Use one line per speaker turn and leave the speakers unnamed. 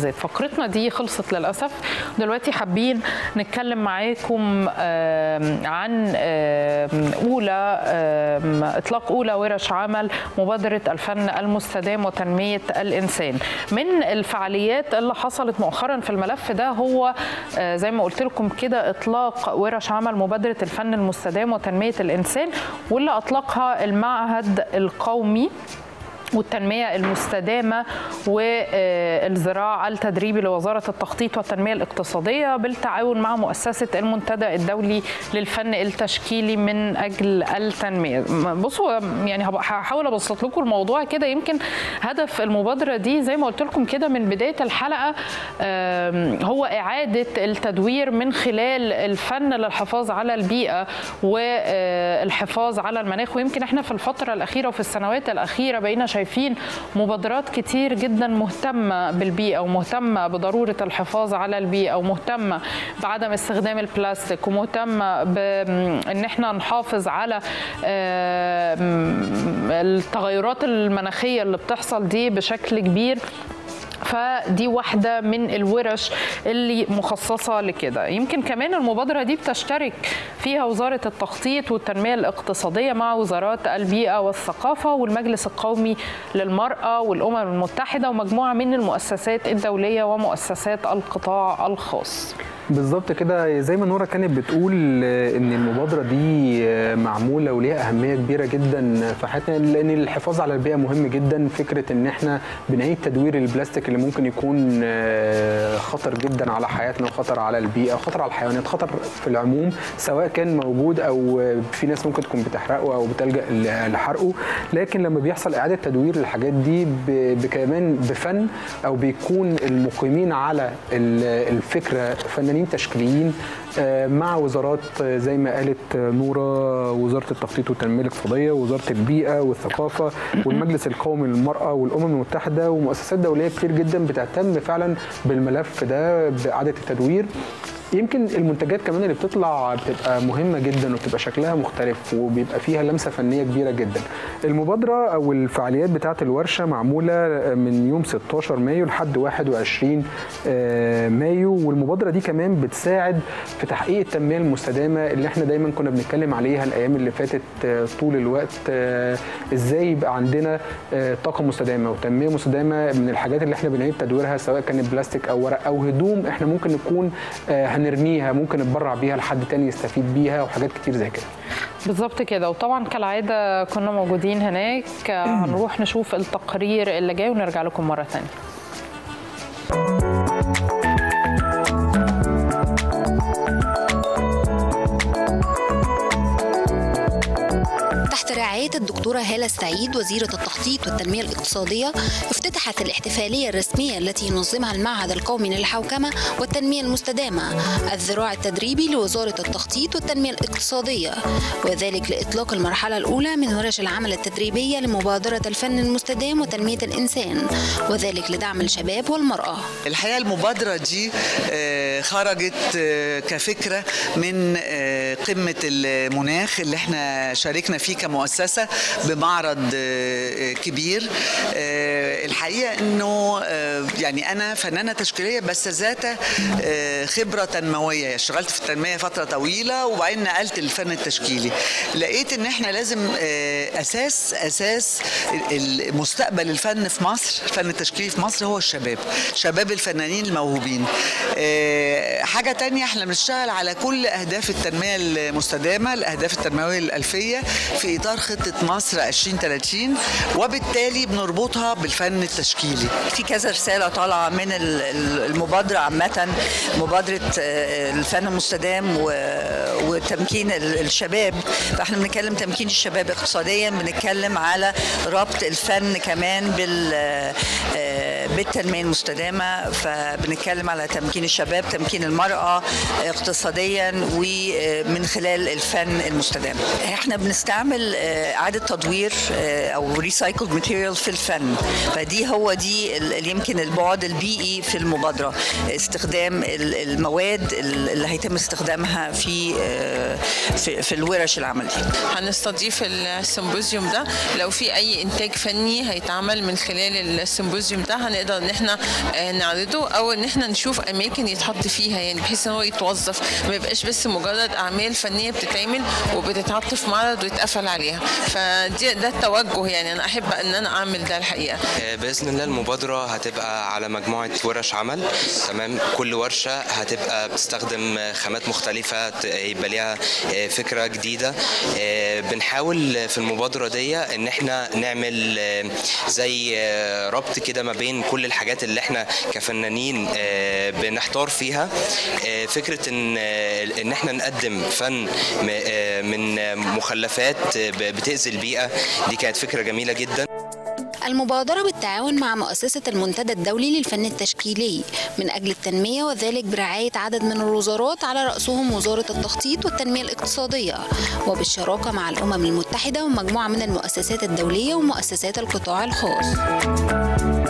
المحافظات فقرتنا دي خلصت للأسف دلوقتي حابين نتكلم معاكم عن أولى إطلاق أولى ورش عمل مبادرة الفن المستدام وتنمية الإنسان من الفعاليات اللي حصلت مؤخرا في الملف ده هو زي ما قلت لكم كده إطلاق ورش عمل مبادرة الفن المستدام وتنمية الإنسان واللي أطلقها المعهد القومي والتنمية المستدامة والزراعة التدريبي لوزارة التخطيط والتنمية الاقتصادية بالتعاون مع مؤسسة المنتدى الدولي للفن التشكيلي من أجل التنمية بصوا يعني هحاول أبسط لكم الموضوع كده يمكن هدف المبادرة دي زي ما قلت لكم كده من بداية الحلقة هو إعادة التدوير من خلال الفن للحفاظ على البيئة والحفاظ على المناخ ويمكن احنا في الفترة الأخيرة وفي السنوات الأخيرة بقينا شايفين مبادرات كتير جدا مهتمة بالبيئة ومهتمة بضرورة الحفاظ على البيئة ومهتمة بعدم استخدام البلاستيك ومهتمة بأن احنا نحافظ على التغيرات المناخية اللي بتحصل دي بشكل كبير فدي واحدة من الورش اللي مخصصة لكده يمكن كمان المبادرة دي بتشترك فيها وزارة التخطيط والتنمية الاقتصادية مع وزارات البيئة والثقافة والمجلس القومي للمرأة والأمم المتحدة ومجموعة من المؤسسات الدولية ومؤسسات القطاع الخاص
بالظبط كده زي ما نورا كانت بتقول ان المبادره دي معموله وليها اهميه كبيره جدا في حياتنا لان الحفاظ على البيئه مهم جدا فكره ان احنا بنعيد تدوير البلاستيك اللي ممكن يكون خطر جدا على حياتنا وخطر على البيئه وخطر على الحيوانات خطر في العموم سواء كان موجود او في ناس ممكن تكون بتحرقه او بتلجا لحرقه لكن لما بيحصل اعاده تدوير للحاجات دي كمان بفن او بيكون المقيمين على الفكره فنانين تشكيليين مع وزارات زي ما قالت نوره وزاره التخطيط والتنميه الاقتصاديه ووزاره البيئه والثقافه والمجلس القومي للمراه والامم المتحده ومؤسسات دوليه كتير جدا بتهتم فعلا بالملف ده باعاده التدوير يمكن المنتجات كمان اللي بتطلع بتبقى مهمه جدا وبتبقى شكلها مختلف وبيبقى فيها لمسه فنيه كبيره جدا. المبادره او الفعاليات بتاعه الورشه معموله من يوم 16 مايو لحد 21 مايو والمبادره دي كمان بتساعد في تحقيق التنميه المستدامه اللي احنا دايما كنا بنتكلم عليها الايام اللي فاتت طول الوقت ازاي يبقى عندنا طاقه مستدامه وتنميه مستدامه من الحاجات اللي احنا بنعيد تدويرها سواء كانت بلاستيك او ورق او هدوم احنا ممكن نكون هنرميها ممكن نتبرع بيها لحد تاني يستفيد بيها وحاجات كتير زي كده
بالظبط كده وطبعا كالعاده كنا موجودين هناك هنروح نشوف التقرير اللي جاي ونرجع لكم مره ثانيه
تحت رعاية الدكتورة هالة السعيد وزيرة التخطيط والتنمية الاقتصادية افتتحت الاحتفالية الرسمية التي ينظمها المعهد القومي للحوكمة والتنمية المستدامة الذراع التدريبي لوزارة التخطيط والتنمية الاقتصادية وذلك لإطلاق المرحلة الأولى من ورش العمل التدريبية لمبادرة الفن المستدام وتنمية الإنسان وذلك لدعم الشباب والمرأة
الحقيقة المبادرة دي خرجت كفكرة من قمة المناخ اللي احنا شاركنا فيه كمؤسسة بمعرض كبير الحقيقة انه يعني انا فنانة تشكيلية بس ذات خبرة تنموية اشتغلت في التنمية فترة طويلة وبعدين نقلت للفن التشكيلي لقيت ان احنا لازم اساس اساس مستقبل الفن في مصر الفن التشكيلي في مصر هو الشباب شباب الفنانين الموهوبين حاجة تانية احنا بنشتغل على كل اهداف التنمية المستدامة الاهداف التنموية الالفية في اطار خطه مصر 2030 وبالتالي بنربطها بالفن التشكيلي.
في كذا رساله طالعه من المبادره عامه مبادره الفن المستدام وتمكين الشباب فاحنا بنتكلم تمكين الشباب اقتصاديا بنتكلم على ربط الفن كمان بال بالتنميه المستدامه فبنتكلم على تمكين الشباب تمكين المراه اقتصاديا ومن خلال الفن المستدام احنا بنستعمل اعاده تدوير او ريسايكلد ماتيريال في الفن فدي هو دي يمكن البعد البيئي في المبادره استخدام المواد اللي هيتم استخدامها في في, في الورش العمل دي
هنستضيف السيمبوزيوم ده لو في اي انتاج فني هيتعمل من خلال السيمبوزيوم ده هنقدر نقدر ان احنا آه، نعرضه او ان احنا نشوف اماكن يتحط فيها يعني بحيث ان هو يتوظف ما يبقاش بس مجرد اعمال فنيه بتتعمل وبتتحط في معرض ويتقفل عليها فدي ده التوجه يعني انا احب ان انا اعمل ده الحقيقه
آه، باذن الله المبادره هتبقى على مجموعه ورش عمل تمام كل ورشه هتبقى بتستخدم آه، خامات مختلفه ت- يبقى ليها آه، فكره جديده آه، بنحاول في المبادره دي ان احنا نعمل آه، زي آه، ربط كده ما بين كل الحاجات اللي احنا كفنانين آه، بنحتار فيها آه، فكره ان آه، ان احنا نقدم فن م- آه، من مخلفات آه، ب- بتأذي البيئه دي كانت فكره جميله جدا
المبادرة بالتعاون مع مؤسسة المنتدى الدولي للفن التشكيلي من أجل التنمية وذلك برعاية عدد من الوزارات على رأسهم وزارة التخطيط والتنمية الاقتصادية وبالشراكة مع الأمم المتحدة ومجموعة من المؤسسات الدولية ومؤسسات القطاع الخاص